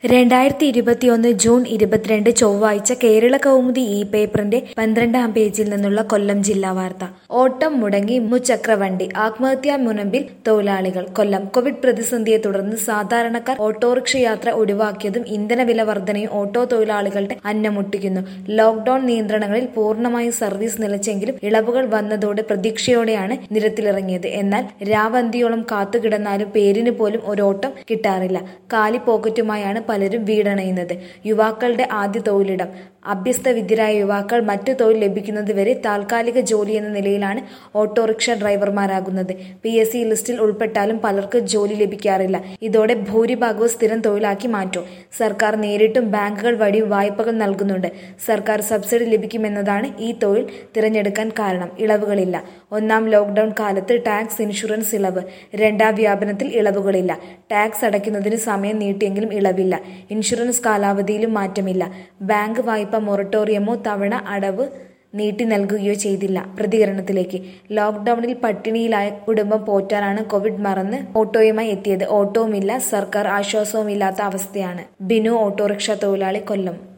രണ്ടായിരത്തി ഇരുപത്തിയൊന്ന് ജൂൺ ഇരുപത്തിരണ്ട് ചൊവ്വാഴ്ച കേരള കൗമുദി ഇ പേപ്പറിന്റെ പന്ത്രണ്ടാം പേജിൽ നിന്നുള്ള കൊല്ലം ജില്ലാ വാർത്ത ഓട്ടം മുടങ്ങി മുച്ചക്രവണ്ടി ആത്മഹത്യാ മുനമ്പിൽ തൊഴിലാളികൾ കൊല്ലം കോവിഡ് പ്രതിസന്ധിയെ തുടർന്ന് സാധാരണക്കാർ ഓട്ടോറിക്ഷ യാത്ര ഒഴിവാക്കിയതും ഇന്ധനവില വർധനയും ഓട്ടോ തൊഴിലാളികളുടെ അന്നമുട്ടിക്കുന്നു ലോക്ഡൌൺ നിയന്ത്രണങ്ങളിൽ പൂർണ്ണമായും സർവീസ് നിലച്ചെങ്കിലും ഇളവുകൾ വന്നതോടെ പ്രതീക്ഷയോടെയാണ് നിരത്തിലിറങ്ങിയത് എന്നാൽ രാവന്തിയോളം കാത്തുകിടന്നാലും പേരിന് പോലും ഒരോട്ടം കിട്ടാറില്ല കാലി പോക്കറ്റുമായാണ് പലരും വീടണയുന്നത് യുവാക്കളുടെ ആദ്യ തൊഴിലിടം അഭ്യസ്തവിദ്യരായ യുവാക്കൾ മറ്റു തൊഴിൽ ലഭിക്കുന്നതുവരെ താൽക്കാലിക ജോലി എന്ന നിലയിലാണ് ഓട്ടോറിക്ഷ ഡ്രൈവർമാരാകുന്നത് പി എസ് സി ലിസ്റ്റിൽ ഉൾപ്പെട്ടാലും പലർക്ക് ജോലി ലഭിക്കാറില്ല ഇതോടെ ഭൂരിഭാഗവും സ്ഥിരം തൊഴിലാക്കി മാറ്റും സർക്കാർ നേരിട്ടും ബാങ്കുകൾ വഴിയും വായ്പകൾ നൽകുന്നുണ്ട് സർക്കാർ സബ്സിഡി ലഭിക്കുമെന്നതാണ് ഈ തൊഴിൽ തിരഞ്ഞെടുക്കാൻ കാരണം ഇളവുകളില്ല ഒന്നാം ലോക്ഡൌൺ കാലത്ത് ടാക്സ് ഇൻഷുറൻസ് ഇളവ് രണ്ടാം വ്യാപനത്തിൽ ഇളവുകളില്ല ടാക്സ് അടയ്ക്കുന്നതിന് സമയം നീട്ടിയെങ്കിലും ഇളവില്ല ഇൻഷുറൻസ് കാലാവധിയിലും മാറ്റമില്ല ബാങ്ക് വായ്പ മൊറട്ടോറിയമോ തവണ അടവ് നീട്ടി നൽകുകയോ ചെയ്തില്ല പ്രതികരണത്തിലേക്ക് ലോക്ഡൌണിൽ പട്ടിണിയിലായ കുടുംബം പോറ്റാനാണ് കോവിഡ് മറന്ന് ഓട്ടോയുമായി എത്തിയത് ഓട്ടോവുമില്ല സർക്കാർ ആശ്വാസവുമില്ലാത്ത അവസ്ഥയാണ് ബിനു ഓട്ടോറിക്ഷ തൊഴിലാളി കൊല്ലം